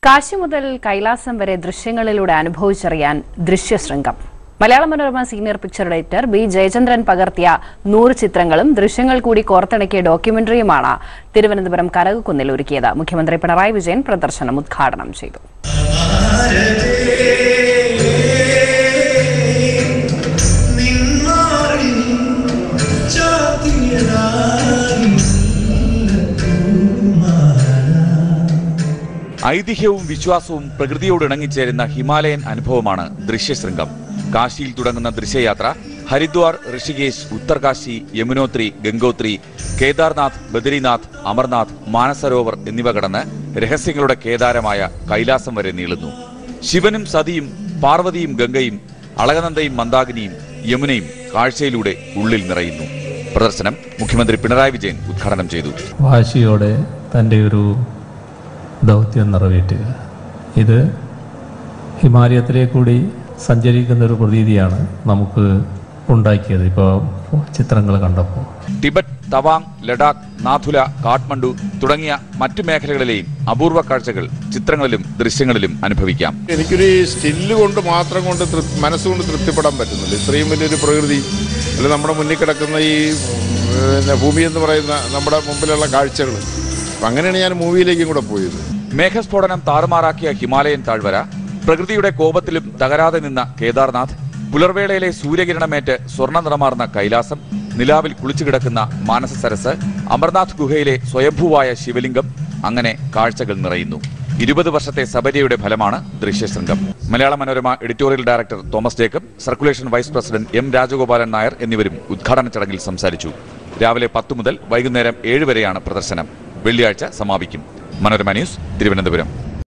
കാശി മുതൽ കൈലാസം വരെ ദൃശ്യങ്ങളിലൂടെ അനുഭവിച്ചറിയാൻ Drishyashringam Malayala Manorama senior picture editor B Jayachandran പകർത്തിയ നൂറ് ചിത്രങ്ങളും ദൃശ്യങ്ങൾ കൂടി കോർത്തിണക്കിയ ഡോക്യുമെന്ററിയുമാണ് തിരുവനന്തപുരം കനകക്കുന്നിൽ ഒരുക്കിയത് മുഖ്യമന്ത്രി പിണറായി വിജയൻ പ്രദർശനം ഉദ്ഘാടനം ചെയ്തു നിന്നാളിൽ ചാത്തിയതായി ഐതിഹ്യവും വിശ്വാസവും പ്രകൃതിയോട് ഇണങ്ങിച്ചേരുന്ന ഹിമാലയൻ അനുഭവമാണ് ദൃശ്യശൃംഗം കാശിയിൽ തുടങ്ങുന്ന ദൃശ്യയാത്ര ഹരിദ്വാർ ഋഷികേശ് ഉത്തർകാശി യമുനോത്രി ഗംഗോത്രി കേദാർനാഥ് ബദരിനാഥ് അമർനാഥ് മാനസരോവർ എന്നിവ കടന്ന് രഹസ്യങ്ങളുടെ കേദാരമായ കൈലാസം വരെ നീളുന്നു ശിവനും സതിയും പാർവതിയും ഗംഗയും അളകനന്ദയും മന്ദാകിനിയും യമുനയും കാഴ്ചയിലൂടെ ഉള്ളിൽ നിറയുന്നു പ്രദർശനം മുഖ്യമന്ത്രി പിണറായി വിജയൻ ഉദ്ഘാടനം ചെയ്തു വാശിയോടെ തൻ്റെ ഒരു ദൗത്യം നിറവേറ്റുക ഇത് ഹിമാലയത്തിലേക്ക് കൂടി സഞ്ചരിക്കുന്ന ഒരു പ്രതീതിയാണ് നമുക്ക് ഉണ്ടാക്കിയത് ഇപ്പോൾ ചിത്രങ്ങൾ കണ്ടപ്പോൾ ടിബറ്റ് തവാങ് ലഡാക്ക് നാഥുല കാഠ്മണ്ഡു തുടങ്ങിയ മറ്റു മേഖലകളിലെയും അപൂർവ കാഴ്ചകൾ ചിത്രങ്ങളിലും ദൃശ്യങ്ങളിലും അനുഭവിക്കാം എനിക്കൊരു സ്റ്റില്ല് കൊണ്ട് മാത്രം കൊണ്ട് തൃ- മനസ്സുകൊണ്ട് തൃപ്തിപ്പെടാൻ പറ്റുന്നില്ല ഇത്രയും വലിയൊരു പ്രകൃതി അല്ല നമ്മുടെ മുന്നിൽ കിടക്കുന്ന ഈ ഉം, പിന്നെ ഭൂമി എന്ന് പറയുന്ന നമ്മുടെ മുമ്പിലുള്ള കാഴ്ചകൾ അപ്പം അങ്ങനെയാണ് ഞാൻ മൂവിയിലേക്കും കൂടെ പോയത് മേഘസ്ഫോടനം താറുമാറാക്കിയ ഹിമാലയൻ താഴ്വര പ്രകൃതിയുടെ കോപത്തിലും തകരാതെ നിന്ന കേദാർനാഥ് പുലർവേളയിലെ സൂര്യകിരണമേറ്റ് സ്വർണ്ണ നിറമാർന്ന കൈലാസം നിലാവിൽ കുളിച്ചു കിടക്കുന്ന മാനസ സരസ് അമർനാഥ് ഗുഹയിലെ സ്വയംഭൂവായ ശിവലിംഗം അങ്ങനെ കാഴ്ചകൾ നിറയുന്നു ഇരുപത് വർഷത്തെ സബരിയുടെ ഫലമാണ് Drishyashringam Malayala Manorama editorial director Thomas Jacob circulation vice president M Rajagopalan Nair എന്നിവരും ഉദ്ഘാടന ചടങ്ങിൽ സംസാരിച്ചു രാവിലെ പത്ത് മുതൽ വൈകുന്നേരം ഏഴ് വരെയാണ് പ്രദർശനം വെള്ളിയാഴ്ച സമാപിക്കും മനോരമ ന്യൂസ് തിരുവനന്തപുരം